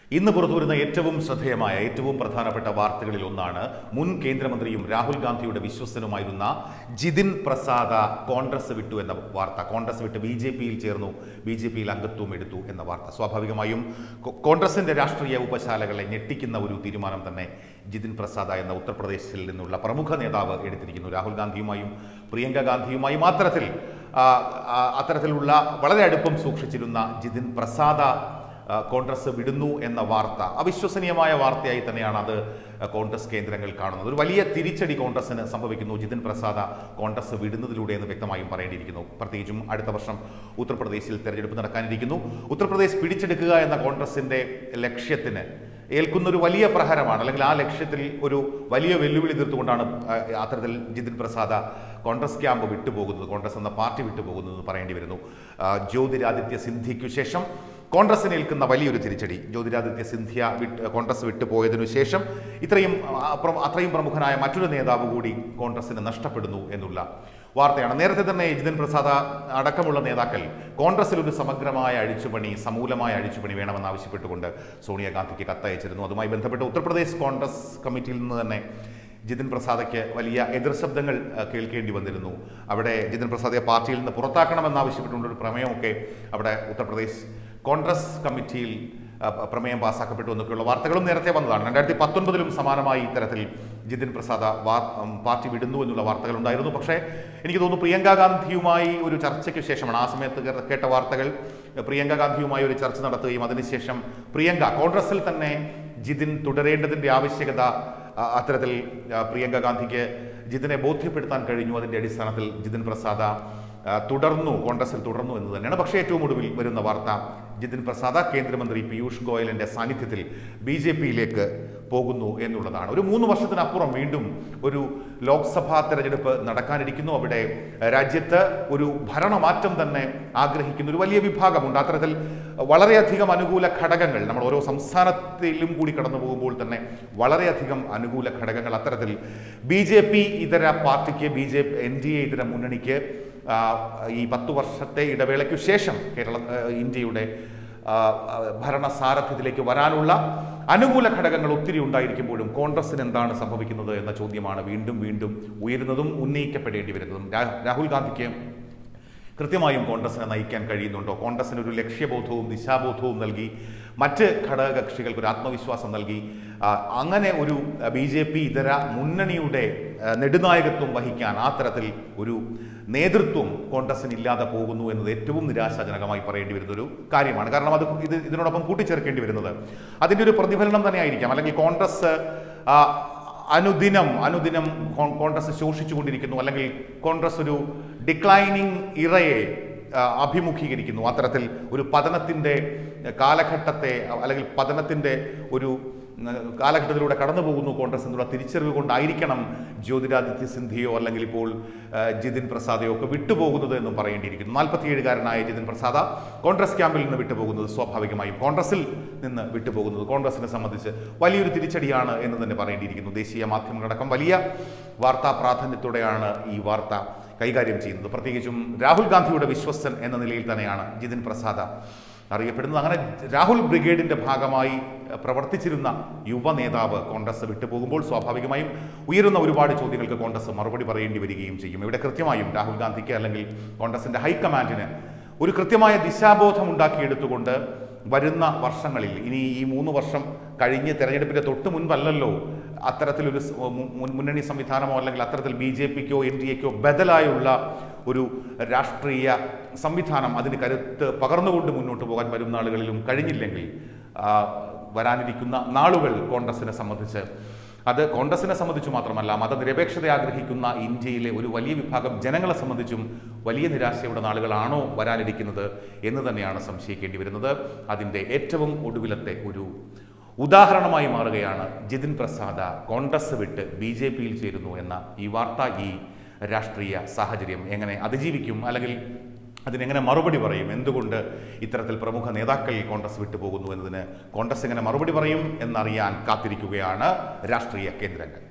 ഇന്ന് പുറത്തുവരുന്ന ഏറ്റവും ശ്രദ്ധേയമായ ഏറ്റവും പ്രധാനപ്പെട്ട വാർത്തകളിൽ ഒന്നാണ് മുൻ കേന്ദ്രമന്ത്രിയും രാഹുൽ ഗാന്ധിയുടെ വിശ്വസ്തനുമായിരുന്ന ജിതിൻ പ്രസാദ കോൺഗ്രസ് വിട്ടു എന്ന വാർത്ത കോൺഗ്രസ് വിട്ട് ബി ജെ പിയിൽ ചേർന്നു ബി ജെ പിയിൽ അംഗത്വം എടുത്തു എന്ന വാർത്ത സ്വാഭാവികമായും കോ- കോൺഗ്രസിന്റെ രാഷ്ട്രീയ ഉപശാലകളെ ഞെട്ടിക്കുന്ന ഒരു തീരുമാനം തന്നെ ജിതിൻ പ്രസാദ എന്ന ഉത്തർപ്രദേശിൽ നിന്നുള്ള പ്രമുഖ നേതാവ് എടുത്തിരിക്കുന്നു രാഹുൽ ഗാന്ധിയുമായും പ്രിയങ്ക ഗാന്ധിയുമായും അത്തരത്തിൽ ആ, ആ, അത്തരത്തിലുള്ള വളരെ അടുപ്പം സൂക്ഷിച്ചിരുന്ന ജിതിൻ പ്രസാദ ആ, കോൺഗ്രസ് വിടുന്നു എന്ന വാർത്ത അവിശ്വസനീയമായ വാർത്തയായി തന്നെയാണ് അത് കോൺഗ്രസ് കേന്ദ്രങ്ങൾ കാണുന്നത് ഒരു വലിയ തിരിച്ചടി കോൺഗ്രസിന് സംഭവിക്കുന്നു ജിതിൻ പ്രസാദ കോൺഗ്രസ് വിടുന്നതിലൂടെ എന്ന് വ്യക്തമായും പറയേണ്ടിയിരിക്കുന്നു പ്രത്യേകിച്ചും അടുത്ത വർഷം ഉത്തർപ്രദേശിൽ തെരഞ്ഞെടുപ്പ് നടക്കാനിരിക്കുന്നു ഉത്തർപ്രദേശ് പിടിച്ചെടുക്കുക എന്ന കോൺഗ്രസിന്റെ ലക്ഷ്യത്തിന് ഏൽക്കുന്ന ഒരു വലിയ പ്രഹരമാണ് അല്ലെങ്കിൽ ആ ലക്ഷ്യത്തിൽ ഒരു വലിയ വെല്ലുവിളി തീർത്തുകൊണ്ടാണ് ആ, അത്തരത്തിൽ ജിതിൻ പ്രസാദ കോൺഗ്രസ് ക്യാമ്പ് വിട്ടുപോകുന്നത് കോൺഗ്രസ് എന്ന പാർട്ടി വിട്ടുപോകുന്നത് എന്ന് പറയേണ്ടി വരുന്നു ആ, ജ്യോതിരാദിത്യ സിന്ധ്യയ്ക്കു ശേഷം കോൺഗ്രസിന് ഏൽക്കുന്ന വലിയൊരു തിരിച്ചടി ജ്യോതിരാദിത്യ സിന്ധ്യ വിട്ട് കോൺഗ്രസ് വിട്ടുപോയതിനു ശേഷം ഇത്രയും ആ, പ്ര- അത്രയും പ്രമുഖനായ മറ്റൊരു നേതാവ് കൂടി കോൺഗ്രസിന് നഷ്ടപ്പെടുന്നു എന്നുള്ള വാർത്തയാണ് നേരത്തെ തന്നെ ജിതിൻ പ്രസാദ അടക്കമുള്ള നേതാക്കൾ കോൺഗ്രസിൽ ഒരു സമഗ്രമായ അഴിച്ചുപണി സമൂലമായ അഴിച്ചുപണി വേണമെന്ന് ആവശ്യപ്പെട്ടുകൊണ്ട് സോണിയാഗാന്ധിക്ക് കത്തയച്ചിരുന്നു അതുമായി ബന്ധപ്പെട്ട് ഉത്തർപ്രദേശ് കോൺഗ്രസ് കമ്മിറ്റിയിൽ നിന്ന് തന്നെ ജിതിൻ പ്രസാദയ്ക്ക് വലിയ എതിർ ശബ്ദങ്ങൾ ആ, കേൾക്കേണ്ടി വന്നിരുന്നു അവിടെ ജിതിൻ പ്രസാദെ പാർട്ടിയിൽ നിന്ന് പുറത്താക്കണമെന്നാവശ്യപ്പെട്ടുകൊണ്ട് ഒരു പ്രമേയമൊക്കെ അവിടെ ഉത്തർപ്രദേശ് കോൺഗ്രസ് കമ്മിറ്റിയിൽ ആ, പ- പ്രമേയം പാസ്സാക്കപ്പെട്ടു എന്നൊക്കെയുള്ള വാർത്തകളും നേരത്തെ വന്നതാണ് രണ്ടായിരത്തി പത്തൊൻപതിലും സമാനമായി ഇത്തരത്തിൽ ജിതിൻ പ്രസാദ വാ- ഉം, പാർട്ടി വിടുന്നു എന്നുള്ള വാർത്തകൾ ഉണ്ടായിരുന്നു പക്ഷേ എനിക്ക് തോന്നുന്നു പ്രിയങ്ക ഗാന്ധിയുമായി ഒരു ചർച്ചയ്ക്ക് ശേഷമാണ് ആ സമയത്ത് കേ- കേട്ട വാർത്തകൾ പ്രിയങ്ക ഗാന്ധിയുമായി ഒരു ചർച്ച നടത്തുകയും അതിനുശേഷം പ്രിയങ്ക കോൺഗ്രസിൽ തന്നെ ജിതിൻ തുടരേണ്ടതിന്റെ ആവശ്യകത ആ, അത്തരത്തിൽ ആ, പ്രിയങ്ക ഗാന്ധിക്ക് ജിതിനെ ബോധ്യപ്പെടുത്താൻ കഴിഞ്ഞു അതിന്റെ അടിസ്ഥാനത്തിൽ ജിതിൻ പ്രസാദ ആ, തുടർന്നു കോൺഗ്രസിൽ തുടർന്നു എന്ന് തന്നെയാണ് പക്ഷേ ഏറ്റവും ഒടുവിൽ വരുന്ന വാർത്ത ജിതിൻ പ്രസാദ കേന്ദ്രമന്ത്രി പീയൂഷ് ഗോയലിന്റെ സാന്നിധ്യത്തിൽ ബി ജെ പിയിലേക്ക് പോകുന്നു എന്നുള്ളതാണ് ഒരു മൂന്ന് വർഷത്തിനപ്പുറം വീണ്ടും ഒരു ലോക്സഭാ തെരഞ്ഞെടുപ്പ് നടക്കാനിരിക്കുന്നു അവിടെ രാജ്യത്ത് ഒരു ഭരണമാറ്റം തന്നെ ആഗ്രഹിക്കുന്ന ഒരു വലിയ വിഭാഗമുണ്ട് അത്തരത്തിൽ വളരെയധികം അനുകൂല ഘടകങ്ങൾ നമ്മൾ ഓരോ സംസ്ഥാനത്തിലും കൂടി കടന്നു പോകുമ്പോൾ തന്നെ വളരെയധികം അനുകൂല ഘടകങ്ങൾ അത്തരത്തിൽ ബി ജെ പി ഇതര പാർട്ടിക്ക് B J N D A ഇതര മുന്നണിക്ക് ആ, ഈ പത്തു വർഷത്തെ ഇടവേളയ്ക്കു ശേഷം കേരള ആ, ഇന്ത്യയുടെ ആ, ആ, ഭരണ സാരഥ്യത്തിലേക്ക് വരാനുള്ള അനുകൂല ഘടകങ്ങൾ ഒത്തിരി ഉണ്ടായിരിക്കുമ്പോഴും കോൺഗ്രസിന് എന്താണ് സംഭവിക്കുന്നത് എന്ന ചോദ്യമാണ് വീണ്ടും വീണ്ടും ഉയരുന്നതും ഉന്നയിക്കപ്പെടേണ്ടി വരുന്നതും രാ- രാഹുൽ ഗാന്ധിക്ക് കൃത്യമായും കോൺഗ്രസിനെ നയിക്കാൻ കഴിയുന്നുണ്ടോ കോൺഗ്രസിന് ഒരു ലക്ഷ്യബോധവും ദിശാബോധവും നൽകി മറ്റ് ഘടകകക്ഷികൾക്ക് ഒരു ആത്മവിശ്വാസം നൽകി ആ, അങ്ങനെ ഒരു ബി ജെ പി ഇതര മുന്നണിയുടെ ആ, നെടുനായകത്വം വഹിക്കാൻ ആ തരത്തിൽ ഒരു നേതൃത്വം കോൺഗ്രസിന് ഇല്ലാതെ പോകുന്നു എന്നത് ഏറ്റവും നിരാശാജനകമായി പറയേണ്ടി വരുന്ന ഒരു കാര്യമാണ് കാരണം അത് ഇത് ഇതിനോടൊപ്പം കൂട്ടിച്ചേർക്കേണ്ടി വരുന്നത് അതിൻ്റെ ഒരു പ്രതിഫലനം തന്നെയായിരിക്കാം അല്ലെങ്കിൽ കോൺഗ്രസ് ആ, അനുദിനം അനുദിനം കോ- കോൺഗ്രസ് ശോഷിച്ചുകൊണ്ടിരിക്കുന്നു അല്ലെങ്കിൽ കോൺഗ്രസ് ഒരു ഡിക്ലൈനിങ് ഇറയെ ആ, അഭിമുഖീകരിക്കുന്നു അത്തരത്തിൽ ഒരു പതനത്തിൻ്റെ കാലഘട്ടത്തെ അല്ലെങ്കിൽ പതനത്തിൻ്റെ ഒരു ഉം, കാലഘട്ടത്തിലൂടെ കടന്നു പോകുന്നു കോൺഗ്രസ് എന്നുള്ള തിരിച്ചറിവ് കൊണ്ടായിരിക്കണം ജ്യോതിരാദിത്യ സിന്ധ്യയോ അല്ലെങ്കിൽ ഇപ്പോൾ ആ, ജിതിൻ പ്രസാദയോ ഒക്കെ വിട്ടുപോകുന്നത് എന്നും പറയേണ്ടിയിരിക്കുന്നു നാൽപ്പത്തിയേഴുകാരനായ ജിതിൻ പ്രസാദ കോൺഗ്രസ് ക്യാമ്പിൽ നിന്ന് വിട്ടുപോകുന്നത് സ്വാഭാവികമായും കോൺഗ്രസിൽ നിന്ന് വിട്ടുപോകുന്നത് കോൺഗ്രസിനെ സംബന്ധിച്ച് വലിയൊരു തിരിച്ചടിയാണ് എന്ന് തന്നെ പറയേണ്ടിയിരിക്കുന്നു ദേശീയ മാധ്യമങ്ങളടക്കം വലിയ വാർത്താ പ്രാധാന്യത്തോടെയാണ് ഈ വാർത്ത കൈകാര്യം ചെയ്യുന്നത് പ്രത്യേകിച്ചും രാഹുൽ ഗാന്ധിയുടെ വിശ്വസ്തൻ എന്ന നിലയിൽ തന്നെയാണ് ജിതിൻ പ്രസാദ അറിയപ്പെടുന്നത് അങ്ങനെ രാഹുൽ ബ്രിഗേഡിന്റെ ഭാഗമായി അഹ്, പ്രവർത്തിച്ചിരുന്ന യുവ നേതാവ് കോൺഗ്രസ് വിട്ടുപോകുമ്പോൾ സ്വാഭാവികമായും ഉയരുന്ന ഒരുപാട് ചോദ്യങ്ങൾക്ക് കോൺഗ്രസ് മറുപടി പറയേണ്ടി വരികയും ചെയ്യും ഇവിടെ കൃത്യമായും രാഹുൽ ഗാന്ധിക്ക് അല്ലെങ്കിൽ കോൺഗ്രസിന്റെ ഹൈക്കമാൻഡിന് ഒരു കൃത്യമായ ദിശാബോധം ഉണ്ടാക്കിയെടുത്തുകൊണ്ട് വരുന്ന വർഷങ്ങളിൽ ഇനി ഈ മൂന്ന് വർഷം കഴിഞ്ഞ് തെരഞ്ഞെടുപ്പിന്റെ തൊട്ട് മുൻപല്ലല്ലോ അത്തരത്തിലൊരു സ് മു- മുൻ- മുന്നണി സംവിധാനമോ അല്ലെങ്കിൽ അത്തരത്തിൽ ബി ജെ പിക്കോ എൻ ഡി എക്കോ ബദലായുള്ള ഒരു രാഷ്ട്രീയ സംവിധാനം അതിന് കരുത്ത് പകർന്നുകൊണ്ട് മുന്നോട്ട് പോകാൻ വരും നാളുകളിലും കഴിഞ്ഞില്ലെങ്കിൽ ആ, വരാനിരിക്കുന്ന നാളുകൾ കോൺഗ്രസിനെ സംബന്ധിച്ച് അത് കോൺഗ്രസിനെ സംബന്ധിച്ചു മാത്രമല്ല മതനിരപേക്ഷത ആഗ്രഹിക്കുന്ന ഇന്ത്യയിലെ ഒരു വലിയ വിഭാഗം ജനങ്ങളെ സംബന്ധിച്ചും വലിയ നിരാശയുടെ നാളുകളാണോ വരാനിരിക്കുന്നത് എന്ന് തന്നെയാണ് സംശയിക്കേണ്ടി വരുന്നത് അതിൻ്റെ ഏറ്റവും ഒടുവിലത്തെ ഒരു ഉദാഹരണമായി മാറുകയാണ് ജിതിൻ പ്രസാദ കോൺഗ്രസ് വിട്ട് ബി ജെ പിയിൽ ചേരുന്നു എന്ന ഈ വാർത്ത ഈ രാഷ്ട്രീയ സാഹചര്യം എങ്ങനെ അതിജീവിക്കും അല്ലെങ്കിൽ അതിനെങ്ങനെ മറുപടി പറയും എന്തുകൊണ്ട് ഇത്തരത്തിൽ പ്രമുഖ നേതാക്കൾ കോൺഗ്രസ് വിട്ടുപോകുന്നു എന്നതിന് കോൺഗ്രസ് എങ്ങനെ മറുപടി പറയും എന്നറിയാൻ കാത്തിരിക്കുകയാണ് രാഷ്ട്രീയ കേന്ദ്രങ്ങൾ